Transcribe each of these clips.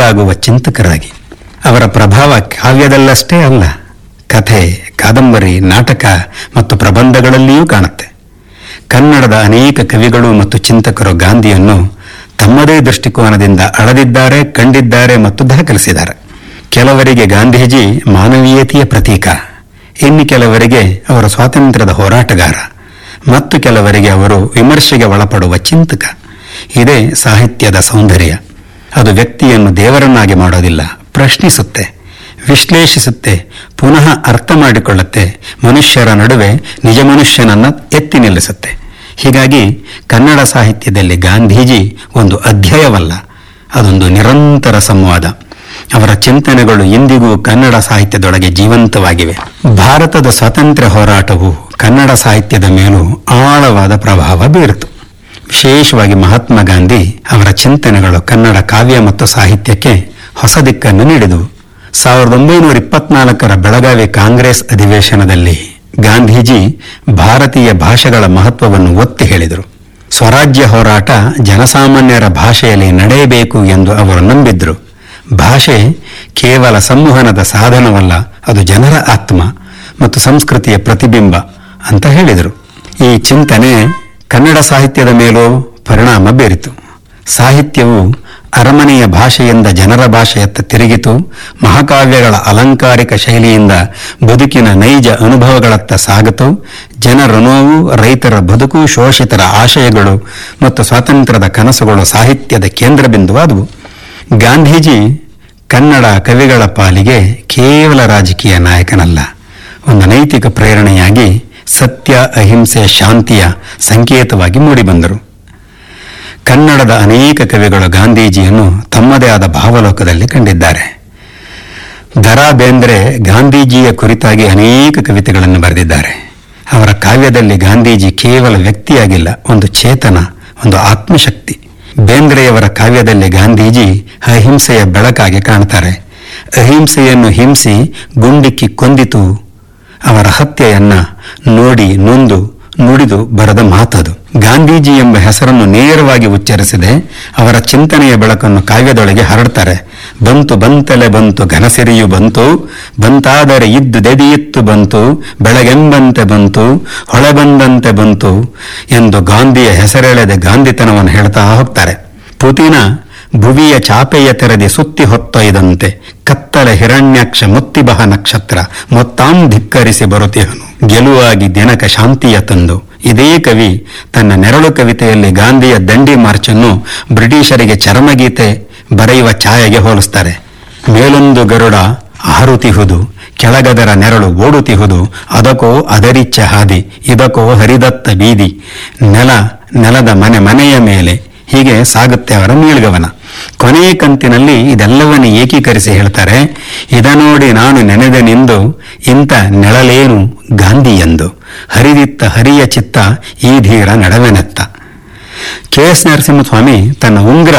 ಬೆಳಗಾಗುವ ಚಿಂತಕರಾಗಿ ಅವರ ಪ್ರಭಾವ ಕಾವ್ಯದಲ್ಲಷ್ಟೇ ಅಲ್ಲ ಕಥೆ ಕಾದಂಬರಿ ನಾಟಕ ಮತ್ತು ಪ್ರಬಂಧಗಳಲ್ಲಿಯೂ ಕಾಣುತ್ತೆ ಕನ್ನಡದ ಅನೇಕ ಕವಿಗಳು ಮತ್ತು ಚಿಂತಕರು ಗಾಂಧಿಯನ್ನು ತಮ್ಮದೇ ದೃಷ್ಟಿಕೋನದಿಂದ ಅಳದಿದ್ದಾರೆ ಕಂಡಿದ್ದಾರೆ ಮತ್ತು ದಾಖಲಿಸಿದ್ದಾರೆ ಕೆಲವರಿಗೆ ಗಾಂಧೀಜಿ ಮಾನವೀಯತೆಯ ಪ್ರತೀಕ ಇನ್ನು ಕೆಲವರಿಗೆ ಅವರು ಸ್ವಾತಂತ್ರ್ಯದ ಹೋರಾಟಗಾರ ಮತ್ತು ಕೆಲವರಿಗೆ ಅವರು ವಿಮರ್ಶೆಗೆ ಒಳಪಡುವ ಚಿಂತಕ ಇದೇ ಸಾಹಿತ್ಯದ ಸೌಂದರ್ಯ ಅದು ವ್ಯಕ್ತಿಯನ್ನು ದೇವರನ್ನಾಗಿ ಮಾಡೋದಿಲ್ಲ ಪ್ರಶ್ನಿಸುತ್ತೆ ವಿಶ್ಲೇಷಿಸುತ್ತೆ ಪುನಃ ಅರ್ಥ ಮಾಡಿಕೊಳ್ಳುತ್ತೆ ಮನುಷ್ಯರ ನಡುವೆ ನಿಜ ಮನುಷ್ಯನನ್ನ ಎತ್ತಿ ನಿಲ್ಲಿಸುತ್ತೆ ಹೀಗಾಗಿ ಕನ್ನಡ ಸಾಹಿತ್ಯದಲ್ಲಿ ಗಾಂಧೀಜಿ ಒಂದು ಅಧ್ಯಾಯವಲ್ಲ ಅದೊಂದು ನಿರಂತರ ಸಂವಾದ ಅವರ ಚಿಂತನೆಗಳು ಇಂದಿಗೂ ಕನ್ನಡ ಸಾಹಿತ್ಯದೊಳಗೆ ಜೀವಂತವಾಗಿವೆ ಭಾರತದ ಸ್ವಾತಂತ್ರ್ಯ ಹೋರಾಟವು ಕನ್ನಡ ಸಾಹಿತ್ಯದ ಮೇಲೂ ಆಳವಾದ ಪ್ರಭಾವ ಬೀರಿತು ವಿಶೇಷವಾಗಿ ಮಹಾತ್ಮ ಗಾಂಧಿ ಅವರ ಚಿಂತನೆಗಳು ಕನ್ನಡ ಕಾವ್ಯ ಮತ್ತು ಸಾಹಿತ್ಯಕ್ಕೆ ಹೊಸ ದಿಕ್ಕನ್ನು ನೀಡಿದವು ಸಾವಿರದ ಒಂಬೈನೂರ ಇಪ್ಪತ್ನಾಲ್ಕರ ಬೆಳಗಾವಿ ಕಾಂಗ್ರೆಸ್ ಅಧಿವೇಶನದಲ್ಲಿ ಗಾಂಧೀಜಿ ಭಾರತೀಯ ಭಾಷೆಗಳ ಮಹತ್ವವನ್ನು ಒತ್ತಿ ಹೇಳಿದರು ಸ್ವರಾಜ್ಯ ಹೋರಾಟ ಜನಸಾಮಾನ್ಯರ ಭಾಷೆಯಲ್ಲಿ ನಡೆಯಬೇಕು ಎಂದು ಅವರು ನಂಬಿದ್ರು ಭಾಷೆ ಕೇವಲ ಸಂವಹನದ ಸಾಧನವಲ್ಲ ಅದು ಜನರ ಆತ್ಮ ಮತ್ತು ಸಂಸ್ಕೃತಿಯ ಪ್ರತಿಬಿಂಬ ಅಂತ ಹೇಳಿದರು ಈ ಚಿಂತನೆ ಕನ್ನಡ ಸಾಹಿತ್ಯದ ಮೇಲೂ ಪರಿಣಾಮ ಬೀರಿತು ಸಾಹಿತ್ಯವು ಅರಮನೆಯ ಭಾಷೆಯಿಂದ ಜನರ ಭಾಷೆಯತ್ತ ತಿರುಗಿತು ಮಹಾಕಾವ್ಯಗಳ ಅಲಂಕಾರಿಕ ಶೈಲಿಯಿಂದ ಬದುಕಿನ ನೈಜ ಅನುಭವಗಳತ್ತ ಸಾಗಿತು ಜನರ ನೋವು ರೈತರ ಬದುಕು ಶೋಷಿತರ ಆಶಯಗಳು ಮತ್ತು ಸ್ವಾತಂತ್ರ್ಯದ ಕನಸುಗಳು ಸಾಹಿತ್ಯದ ಕೇಂದ್ರ ಬಿಂದುವಾದವು ಗಾಂಧೀಜಿ ಕನ್ನಡ ಕವಿಗಳ ಪಾಲಿಗೆ ಕೇವಲ ರಾಜಕೀಯ ನಾಯಕನಲ್ಲ ಒಂದು ನೈತಿಕ ಪ್ರೇರಣೆಯಾಗಿ ಸತ್ಯ ಅಹಿಂಸೆ ಶಾಂತಿಯ ಸಂಕೇತವಾಗಿ ಮೂಡಿಬಂದರು ಕನ್ನಡದ ಅನೇಕ ಕವಿಗಳು ಗಾಂಧೀಜಿಯನ್ನು ತಮ್ಮದೇ ಆದ ಭಾವಲೋಕದಲ್ಲಿ ಕಂಡಿದ್ದಾರೆ ದರಾ ಬೇಂದ್ರೆ ಗಾಂಧೀಜಿಯ ಕುರಿತಾಗಿ ಅನೇಕ ಕವಿತೆಗಳನ್ನು ಬರೆದಿದ್ದಾರೆ ಅವರ ಕಾವ್ಯದಲ್ಲಿ ಗಾಂಧೀಜಿ ಕೇವಲ ವ್ಯಕ್ತಿಯಾಗಿಲ್ಲ ಒಂದು ಚೇತನ ಒಂದು ಆತ್ಮಶಕ್ತಿ ಬೇಂದ್ರೆಯವರ ಕಾವ್ಯದಲ್ಲಿ ಗಾಂಧೀಜಿ ಅಹಿಂಸೆಯ ಬೆಳಕಾಗಿ ಕಾಣ್ತಾರೆ ಅಹಿಂಸೆಯನ್ನು ಹಿಂಸಿ ಗುಂಡಿಕ್ಕಿ ಕೊಂದಿತು ಅವರ ಹತ್ಯೆಯನ್ನ ನೋಡಿ ನೊಂದು ನುಡಿದು ಬರೆದ ಮಾತದು ಗಾಂಧೀಜಿ ಎಂಬ ಹೆಸರನ್ನು ನೇರವಾಗಿ ಉಚ್ಚರಿಸದೆ ಅವರ ಚಿಂತನೆಯ ಬೆಳಕನ್ನು ಕಾವ್ಯದೊಳಗೆ ಹರಡ್ತಾರೆ ಬಂತು ಬಂತಲೆ ಬಂತು ಘನಸಿರಿಯು ಬಂತು ಬಂತಾದರೆ ಇದ್ದು ದೆದಿಯಿತ್ತು ಬಂತು ಬೆಳಗೆಂಬಂತೆ ಬಂತು ಹೊಳೆ ಬಂದಂತೆ ಬಂತು ಎಂದು ಗಾಂಧಿಯ ಹೆಸರೆಳೆದ ಗಾಂಧಿತನವನ್ನು ಹೇಳ್ತಾ ಹೋಗ್ತಾರೆ ಪುತಿನ ಭುವಿಯ ಚಾಪೆಯ ತೆರೆದಿ ಸುತ್ತಿ ಹೊತ್ತೊಯ್ದಂತೆ ಕತ್ತಲೆ ಹಿರಣ್ಯಾಕ್ಷ ಮುತ್ತಿಬಹ ನಕ್ಷತ್ರ ಮೊತ್ತಾಂ ಧಿಕ್ಕರಿಸಿ ಬರುತ್ತಿಹನು ಗೆಲುವಾಗಿ ದಿನಕ ಶಾಂತಿಯ ತಂದು ಇದೇ ಕವಿ ತನ್ನ ನೆರಳು ಕವಿತೆಯಲ್ಲಿ ಗಾಂಧಿಯ ದಂಡಿ ಮಾರ್ಚನ್ನು ಬ್ರಿಟಿಷರಿಗೆ ಚರಮಗೀತೆ ಬರೆಯುವ ಛಾಯೆಗೆ ಹೋಲಿಸ್ತಾರೆ ಮೇಲೊಂದು ಗರುಡ ಹಾರುತಿಹುದು ಕೆಳಗದರ ನೆರಳು ಓಡುತಿಹುದು ಅದಕ್ಕೋ ಅದರಿಚ್ಚ ಹಾದಿ ಇದಕ್ಕೋ ಹರಿದತ್ತ ಬೀದಿ ನೆಲ ನೆಲದ ಮನೆ ಮನೆಯ ಮೇಲೆ ಹೀಗೆ ಸಾಗುತ್ತೆ ಅವರ ನೀಳ್ಗವನ ಕೊನೆಯ ಕಂತಿನಲ್ಲಿ ಇದೆಲ್ಲವನ್ನು ಏಕೀಕರಿಸಿ ಹೇಳ್ತಾರೆ ಇದ ನೋಡಿ ನಾನು ನೆನೆದೆನೆಂದು ಇಂಥ ನೆಳಲೇನು ಗಾಂಧಿ ಎಂದು ಹರಿದಿತ್ತ ಹರಿಯ ಚಿತ್ತ ಈ ಧೀರ ನಡವೆನೆತ್ತ ಕೆ ಎಸ್ ನರಸಿಂಹಸ್ವಾಮಿ ತನ್ನ ಉಂಗ್ರ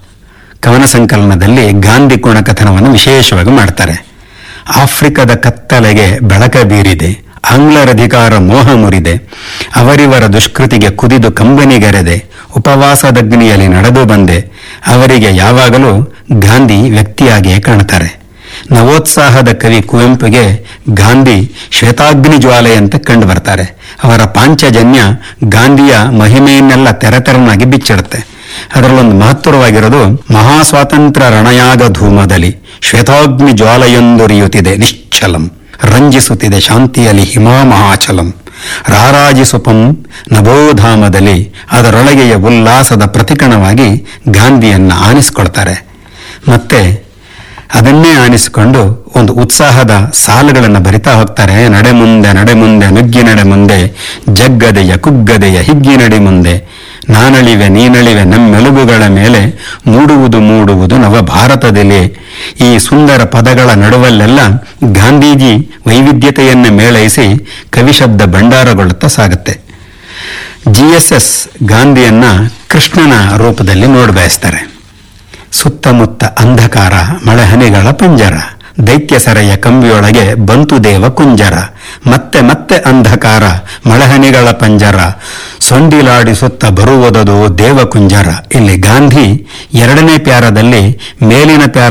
ಕವನ ಸಂಕಲನದಲ್ಲಿ ಗಾಂಧಿ ಗುಣಕಥನವನ್ನು ವಿಶೇಷವಾಗಿ ಮಾಡ್ತಾರೆ ಆಫ್ರಿಕದ ಕತ್ತಲೆಗೆ ಬೆಳಕ ಬೀರಿದೆ ಆಂಗ್ಲರ ಅಧಿಕಾರ ಮೋಹ ಮುರಿದೆ ಅವರಿವರ ದುಷ್ಕೃತಿಗೆ ಕುದಿದು ಕಂಬನಿಗೆರೆದೆ ಉಪವಾಸದಗ್ನಿಯಲ್ಲಿ ನಡೆದು ಬಂದೆ ಅವರಿಗೆ ಯಾವಾಗಲೂ ಗಾಂಧಿ ವ್ಯಕ್ತಿಯಾಗಿಯೇ ಕಾಣ್ತಾರೆ ನವೋತ್ಸಾಹದ ಕವಿ ಕುವೆಂಪುಗೆ ಗಾಂಧಿ ಶ್ವೇತಾಗ್ನಿ ಜ್ವಾಲೆ ಅಂತ ಕಂಡು ಬರ್ತಾರೆ ಅವರ ಪಾಂಚಜನ್ಯ ಗಾಂಧಿಯ ಮಹಿಮೆಯನ್ನೆಲ್ಲ ತೆರೆತೆರನಾಗಿ ಬಿಚ್ಚಿಡುತ್ತೆ ಅದರಲ್ಲೊಂದು ಮಹತ್ತರವಾಗಿರೋದು ಮಹಾಸ್ವಾತಂತ್ರ್ಯ ರಣಯಾಗ ಧೂಮದಲ್ಲಿ ಶ್ವೇತಾಗ್ನಿ ಜ್ವಾಲೆಯೊಂದೊರಿಯುತ್ತಿದೆ ನಿಶ್ಚಲಂ ರಂಜಿಸುತ್ತಿದೆ ಶಾಂತಿಯಲ್ಲಿ ಹಿಮಾ ಮಹಾಚಲಂ ರಾರಾಜಿಸುಪಂ ನಭೋಧಾಮದಲ್ಲಿ ಅದರೊಳಗೆಯ ಉಲ್ಲಾಸದ ಪ್ರತಿಕಣವಾಗಿ ಗಾಂಧಿಯನ್ನ ಆನಿಸ್ಕೊಳ್ತಾರೆ ಮತ್ತೆ ಅದನ್ನೇ ಆನಿಸಿಕೊಂಡು ಒಂದು ಉತ್ಸಾಹದ ಸಾಲುಗಳನ್ನು ಬರಿತಾ ಹೋಗ್ತಾರೆ ನಡೆ ಮುಂದೆ ನಡೆ ಮುಂದೆ ನುಗ್ಗಿ ನಡೆ ಮುಂದೆ ಜಗ್ಗದೆಯ ಕುಗ್ಗದೆಯ ಹಿಗ್ಗಿ ನಡೆ ಮುಂದೆ ನಾನಳಿವೆ ನೀನಳಿವೆ ನಮ್ಮೆಲುಬುಗಳ ಮೇಲೆ ಮೂಡುವುದು ಮೂಡುವುದು ನವ ಭಾರತದಲ್ಲಿ ಈ ಸುಂದರ ಪದಗಳ ನಡುವಲ್ಲೆಲ್ಲ ಗಾಂಧೀಜಿ ವೈವಿಧ್ಯತೆಯನ್ನು ಮೇಳೈಸಿ ಕವಿಶಬ್ದ ಭಂಡಾರಗೊಳ್ಳುತ್ತಾ ಸಾಗುತ್ತೆ ಜಿಎಸ್ಎಸ್ ಗಾಂಧಿಯನ್ನ ಕೃಷ್ಣನ ರೂಪದಲ್ಲಿ ನೋಡಬಯಸ್ತಾರೆ ಸುತ್ತಮುತ್ತ ಅಂಧಕಾರ ಮಳೆಹನಿಗಳ ಪಂಜರ ದೈತ್ಯ ಸೆರೆಯ ಕಂಬಿಯೊಳಗೆ ಬಂತು ದೇವ ಕುಂಜರ ಮತ್ತೆ ಮತ್ತೆ ಅಂಧಕಾರ ಮಳೆಹನಿಗಳ ಪಂಜರ ಸೊಂಡಿಲಾಡಿಸುತ್ತ ಬರುವುದದು ದೇವ ಕುಂಜರ ಇಲ್ಲಿ ಗಾಂಧಿ ಎರಡನೇ ಪ್ಯಾರದಲ್ಲಿ ಮೇಲಿನ ಪ್ಯಾರ